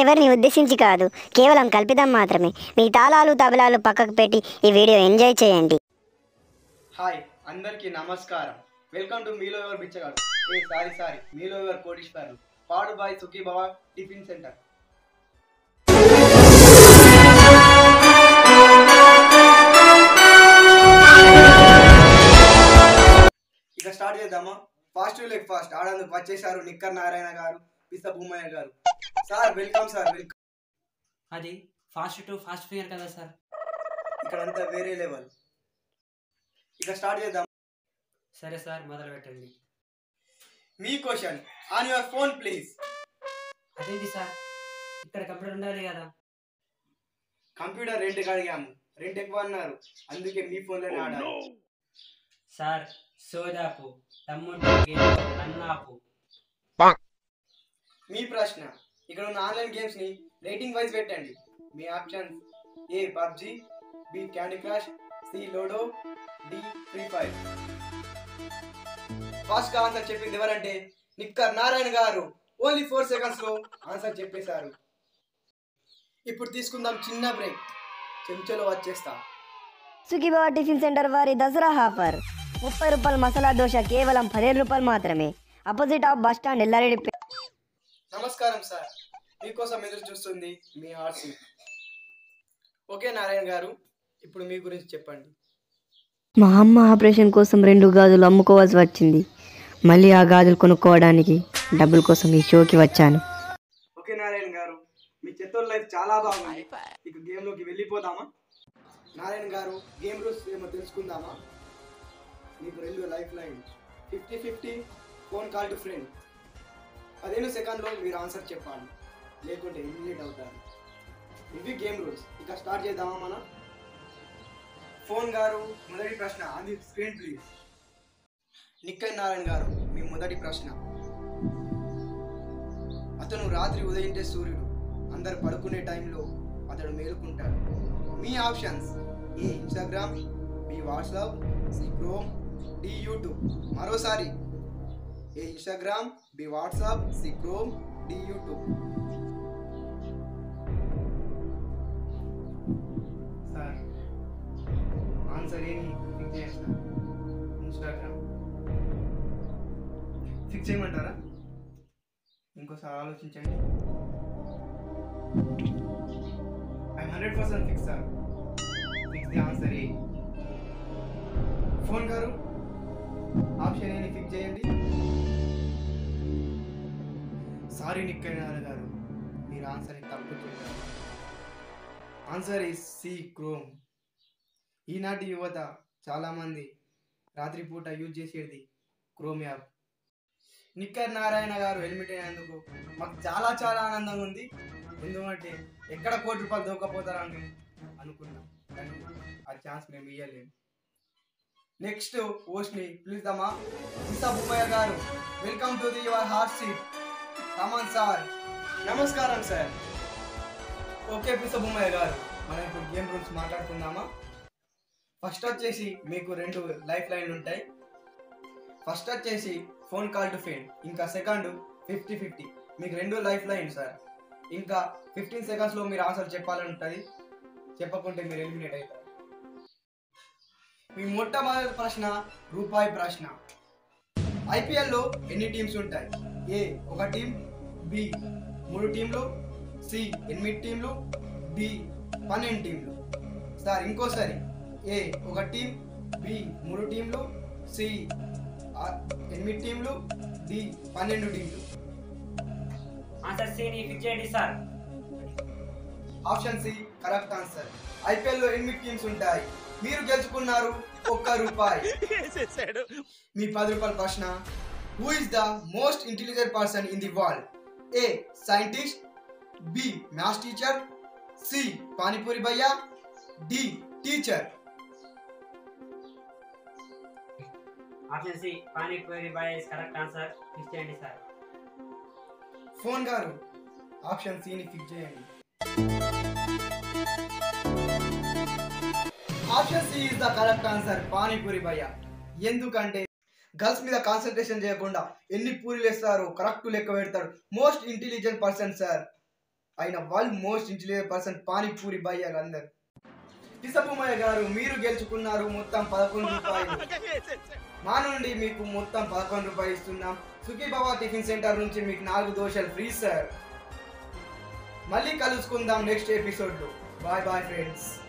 ఎవరిని ఉద్దేశించి కాదు కేవలం కల్పితం మాత్రమే మీ తాళాలు తబలాలు పక్కకు పెట్టి ఈ వీడియో ఎంజాయ్ చేయండి హాయ్ అందరికీ నమస్కారం వెల్కమ్ టు మీలో ఎవరు బిచ్చగాడు ఏ సారీ సారీ మీలో ఎవరు కోటీశ్వర్లు పాడు boy Sukhi Baba tiffin centre ఇక స్టార్ట్ చేద్దామా ఫాస్ట్ లెగ్ ఫాస్ట్ ఆడందుకు వచ్చేసారు Nikkar Narayana garu Pista Bhoomaiah garu sir welcome sir welcome అది ఫాస్ట్ టు ఫాస్ట్ ఫింగర్ కదా సార్ ఇక్కడంతా వేరే లెవెల్ ఇక స్టార్ట్ చేద్దాం సరే సార్ మొదలు పెట్టండి మీ question on your phone please అదేంటి సార్ ఇక్కడ కంప్యూటర్ ఉండాలి కదా కంప్యూటర్ రెంట్కి అడిగాము రెంట్ ఎక్కువ అన్నారు అందుకే మీ ఫోన్లోనే ఆడాలి సార్ సోదాపు తమ్ముడు గేమ్ అన్నాపు మీ ప్రశ్న ఇక్కడ ఉన్న ఆన్లైన్ గేమ్స్ ని రేటింగ్ వైజ్ పెట్టండి మీ options A PUBG B candy crush C ludo D free fire fast గా ఆన్సర్ చెప్పింది ఎవరంటే Nikkar Narayana garu only four seconds లో ఆన్సర్ చెప్పేశారు ఇప్పుడు తీసుకుందాం చిన్న బ్రేక్ చెంచలో వచ్చేస్తా సుఖీబాబా టిఫిన్ సెంటర్ వారి దసరా ఆఫర్ ముప్పై రూపాయల మసాలా దోశ కేవలం పదిహేను రూపాయలు మాత్రమే opposite of bus stand Yellareddy నమస్కారం సార్ మీకోసం ఎదురు చూస్తుంది మీ ఆర్సీ ఓకే నారాయణ గారు ఇప్పుడు మీ గురించి చెప్పండి మా అమ్మ ఆపరేషన్ కోసం రెండు గాజులు అమ్ముకోవాల్సి వచ్చింది మళ్ళీ ఆ గాజులు కొనుక్కోవడానికి డబ్బుల కోసం ఈ షోకి వచ్చాను ఓకే నారాయణ గారు మీ చెత్తోళ్ళ లైఫ్ చాలా బాగుంది ఇక గేమ్ లోకి వెళ్ళిపోదామా నారాయణ గారు గేమ్ రూల్స్ ఏమో తెలుసుకుందామా మీకు రెండు life line fifty fifty phone call to friend పదిహేను సెకండ్లో మీరు ఆన్సర్ చెప్పాలి లేకుంటే ఎలిమినేట్ అవుతారు ఇవి గేమ్ రూల్స్ ఇక స్టార్ట్ చేద్దామా మనం ఫోన్ గారు మొదటి ప్రశ్న అది స్క్రీన్ ప్లీజ్ నిక్కయ్య నారాయణ గారు మీ మొదటి ప్రశ్న అతను రాత్రి ఉదయించే సూర్యుడు అందరు పడుకునే టైంలో అతడు మేలుకుంటాడు మీ options A Instagram B WhatsApp C Chrome D YouTube మరోసారి A Instagram B WhatsApp C Chrome D YouTube sir answer ఏమి ఫిక్స్ చేస్తా ఇన్స్టాగ్రామ్ ఫిక్స్ చేయమంటారా ఇంకోసారి ఆలోచించండి I hundred percent fix sir fix the answer A phone గారు option ఏని fix చేయండి sorry Nikkaiah garu మీరు ఆన్సర్ తప్పుతుంటారు ఆన్సర్ ఈస్ సి క్రోమ్ ఈనాటి యువత చాలామంది రాత్రిపూట యూజ్ చేసేది క్రోమ్ యాప్ నిక్కర్ నారాయణ గారు హెల్మెట్ అయినందుకు మాకు చాలా చాలా ఆనందంగా ఉంది ఎందుకంటే ఎక్కడ కోటి రూపాయలు దొక్కపోతారని అనుకున్నాం కానీ ఆ ఛాన్స్ మేము ఇవ్వలేము next పోస్ట్ని పిలుద్దామా Sita Bummaiah garu welcome to the your hot seat come on sir నమస్కారం సార్ ఓకే పిస బుమ్మయ్య గారు మనం ఇప్పుడు గేమ్ రూల్స్ మాట్లాడుకుందామా ఫస్ట్ వచ్చేసి మీకు రెండు లైఫ్ లైన్లు ఉంటాయి ఫస్ట్ వచ్చేసి ఫోన్ కాల్ టు ఫేమ్ ఇంకా సెకండ్ ఫిఫ్టీ ఫిఫ్టీ మీకు రెండు లైఫ్ లైన్ సార్ ఇంకా ఫిఫ్టీన్ సెకండ్స్లో మీరు ఆన్సర్ చెప్పాలని ఉంటుంది చెప్పకుంటే మీరు ఎలిమినేట్ అవుతారు మీ మొట్టమొదటి ప్రశ్న రూపాయి ప్రశ్న ఐపీఎల్లో ఎన్ని టీమ్స్ ఉంటాయి ఏ ఒక టీం బి మూడు టీంలు సి ఎనిమిది టీంలు డి పన్నెండు టీంలు సార్ ఇంకోసారి ఏ ఒక టీం బి మూడు టీంలు సి ఆ, ఎనిమిది టీంలు డి పన్నెండు టీంలు ఆన్సర్ సిని ఫిక్స్ చేయండి sir option C correct answer IPL లో ఎనిమిది టీమ్స్ ఉంటాయి మీరు గెలుచుకున్నారు ఒక్క రూపాయి మీ పది రూపాయల ప్రశ్న who is the most intelligent person in the world A scientist B maths teacher C panipuri bhaiya D teacher option C panipuri boy is correct answer fix చేయండి సార్ ఫోన్ గారు ఆప్షన్ సిని ఫిక్స్ చేయండి option C is the correct answer panipuri bhaiya ఎందుకంటే girls మీద concentration చేయకుండా ఎన్ని పూరీలు వేస్తారు కరెక్ట్ లెక్క పెడతాడు మోస్ట్ ఇంటెలిజెంట్ పర్సన్ సార్ అయిన world most intelligent person panipuri బయ్యారు అందరు కిసపుమయ్య గారు మీరు గెలుచుకున్నారు మొత్తం పదకొండు రూపాయలు మా నుండి మీకు మొత్తం పదకొండు రూపాయలు ఇస్తున్నాం సుఖీ బాబా టిఫిన్ సెంటర్ నుంచి మీకు నాలుగు దోశలు ఫ్రీ సార్ మళ్ళీ కలుసుకుందాం నెక్స్ట్ ఎపిసోడ్లో బాయ్ బాయ్ ఫ్రెండ్స్